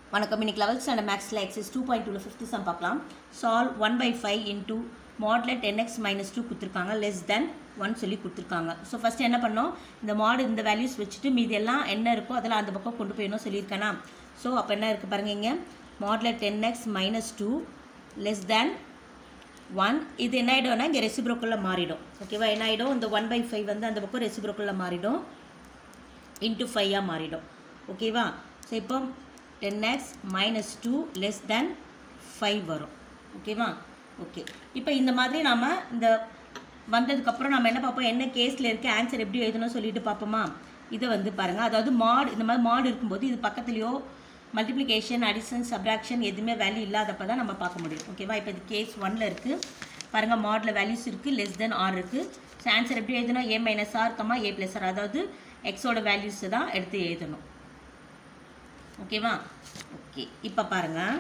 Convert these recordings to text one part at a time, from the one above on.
வணக்கம் இன்னைக்கு eleventh standard மேக்ஸில் எக்ஸஸ் டூ பாயிண்ட் டூவில் ஃபிஃப்த் சம் பார்க்கலாம் solve one by five into மாட்லெட் டென் எக்ஸ் மைனஸ் டூ கொடுத்துருக்காங்க லெஸ் தென் ஒன் சொல்லி கொடுத்துருக்காங்க ஸோ ஃபஸ்ட்டு என்ன பண்ணோம் இந்த மாடு இந்த வேல்யூஸ் வச்சுட்டு மீதி எல்லாம் என்ன இருக்கோ அதெல்லாம் அந்த பக்கம் கொண்டு போயிடணும் சொல்லியிருக்கேனா ஸோ அப்போ என்ன இருக்குது பாருங்க இங்கே மாட்லெட் ten x minus two less than one இது என்ன ஆகிடும்னா இங்கே ரெசிப்ரோக்குள்ளே மாறிடும் ஓகேவா என்ன ஆகிடும் இந்த ஒன் பை ஃபைவ் வந்து அந்த பக்கம் ரெசிப்ரோக்குள்ளே மாறிடும் இன்ட்டு ஃபைவாக மாறிடும் ஓகேவா ஸோ இப்போ ten x minus two less than five வரும் ஓகேவா ஓகே இப்போ இந்த மாதிரி நாம் இந்த வந்ததுக்கப்புறம் நம்ம என்ன பார்ப்போம் என்ன கேஸில் இருக்க ஆன்சர் எப்படி எழுதணும் சொல்லிட்டு பார்ப்போமா இதை வந்து பாருங்கள் அதாவது மாட் இந்த மாதிரி மாடு இருக்கும்போது இது பக்கத்துலேயோ மல்டிப்ளிகேஷன் அடிஷன் சப்ராக்ஷன் எதுவுமே வேல்யூ இல்லாதப்போ தான் நம்ம பார்க்க முடியும் ஓகேவா இப்போ இது கேஸ் ஒனில் இருக்குது பாருங்கள் மாடில் வேல்யூஸ் இருக்குது லெஸ் தென் ஆர் இருக்குது ஸோ ஆன்சர் எப்படி எழுதணும் a minus r comma a plus r அதாவது எக்ஸோட வேல்யூஸ் தான் எடுத்து எழுதணும் ஓகேவா ஓகே இப்போ பாருங்கள்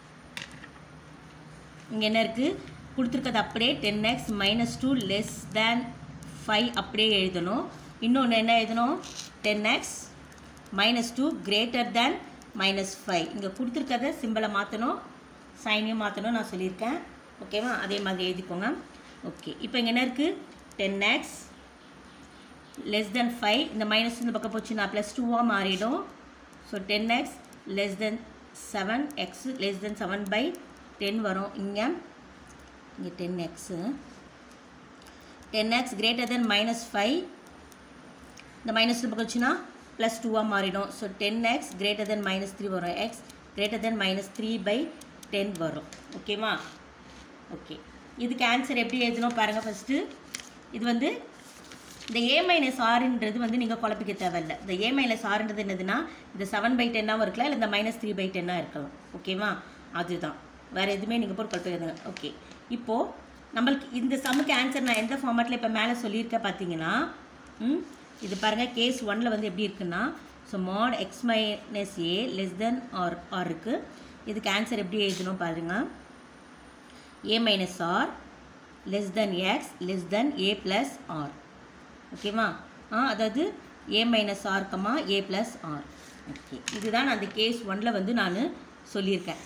இங்கே என்ன இருக்குது கொடுத்துருக்கிறது அப்படியே ten x minus two less than five அப்படியே எழுதணும் இன்னொன்று என்ன எழுதணும் ten x minus two greater than minus five இங்கே கொடுத்துருக்கத சிம்பிளை மாற்றணும் சைனையும் மாற்றணும் நான் சொல்லியிருக்கேன் ஓகேவா அதே மாதிரி எழுதிக்கோங்க ஓகே இப்போ இங்கே என்ன இருக்குது ten x less than five இந்த மைனஸ் இந்த பக்கம் போச்சுன்னா ப்ளஸ் டூவாக மாறிடும் so ten x less than seven x less than seven by ten வரும் இங்கே இங்கே ten x ten x greater than minus five இந்த மைனஸ் பக்கம் வச்சுன்னா ப்ளஸ் டூவாக மாறிடும் so ten x greater than minus three வரும் x greater than minus three by ten வரும் ஓகேவா ஓகே இதுக்கு ஆன்சர் எப்படி எழுதணும் பாருங்கள் ஃபஸ்ட்டு இது வந்து இந்த ஏ மைனஸ் ஆறுன்றது வந்து நீங்கள் குழப்பிக்க தேவையில்ல இந்த ஏ மைனஸ் ஆறுன்றது என்னதுன்னா இந்த செவன் பை டென்னாகவும் இருக்கலாம் இல்லை இந்த மைனஸ் த்ரீ பை டென்னாக இருக்கலாம் ஓகேவா அதுதான் வேறு எதுவுமே நீங்கள் போட்டு குழப்பிக்காதுங்க ஓகே இப்போது நம்மளுக்கு இந்த சம்முக்கு ஆன்சர் நான் எந்த ஃபார்மேட்டில் இப்போ மேலே சொல்லியிருக்கேன் பார்த்தீங்கன்னா ம் இது பாருங்கள் கேஸ் ஒனில் வந்து எப்படி இருக்குன்னா so mod x minus a less than r r இருக்குது இதுக்கு ஆன்சர் எப்படி எழுதணும் பாருங்கள் a minus r less than x less than a plus r ஓகேவா ஆ அதாவது a minus r comma a plus r okay இதுதான் அந்த கேஸ் ஒனில் வந்து நான் சொல்லியிருக்கேன்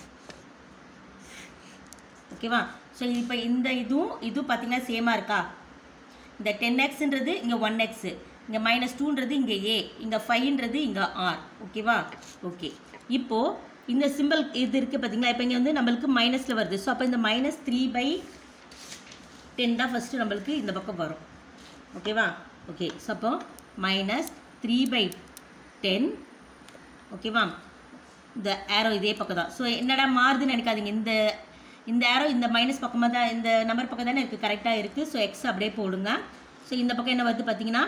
ஓகேவா ஸோ இப்போ இந்த இதுவும் இதுவும் பார்த்தீங்கன்னா சேமாக இருக்கா இந்த டென் எக்ஸுன்றது இங்கே ஒன் எக்ஸு இங்கே மைனஸ் டூன்றது இங்கே ஏ இங்கே ஃபைவ்ன்றது இங்கே ஆர் ஓகேவா ஓகே இப்போது இந்த சிம்பிள் இது இருக்குது பார்த்தீங்களா இப்போ இங்கே வந்து நம்மளுக்கு மைனஸில் வருது ஸோ அப்போ இந்த மைனஸ் த்ரீ பை டென் தான் ஃபஸ்ட்டு நம்மளுக்கு இந்த பக்கம் வரும் ஓகேவா ஓகே ஸோ அப்போ மைனஸ் த்ரீ பை டென் ஓகேவா இந்த ஏரோ இதே பக்கம் தான் ஸோ என்னடா மாறுதுன்னு நினைக்காதீங்க இந்த இந்த ஏரோ இந்த மைனஸ் பக்கமாக தான் இந்த நம்பர் பக்கம் தானே இருக்குது கரெக்டாக இருக்குது ஸோ எக்ஸ் அப்படியே போடுங்க ஸோ இந்த பக்கம் என்ன வருது பார்த்தீங்கன்னா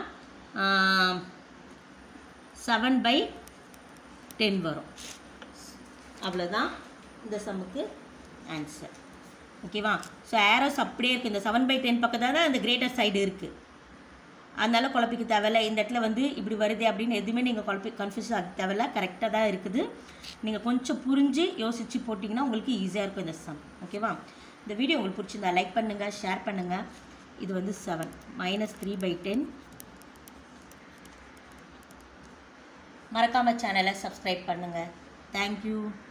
செவன் பை டென் வரும் அவ்வளோதான் இந்த சம்முக்கு ஆன்சர் ஓகேவா ஸோ ஏரோஸ் அப்படியே இருக்குது இந்த செவன் பை டென் பக்கத்தில் தான் அந்த கிரேட்டர் சைடு இருக்குது அதனால குழப்பிக்க தேவையில்ல இந்த இடத்துல வந்து இப்படி வருது அப்படின்னு எதுவுமே நீங்கள் குழப்பி கன்ஃபியூஸ் ஆக தேவையில்ல கரெக்டாக தான் இருக்குது நீங்கள் கொஞ்சம் புரிஞ்சு யோசித்து போட்டிங்கன்னா உங்களுக்கு ஈஸியாக இருக்கும் இந்த சம் ஓகேவா இந்த வீடியோ உங்களுக்கு பிடிச்சிருந்தா லைக் பண்ணுங்கள் ஷேர் பண்ணுங்கள் இது வந்து seven minus three by ten மறக்காமல் சேனலை சப்ஸ்கிரைப் பண்ணுங்கள் தேங்க்யூ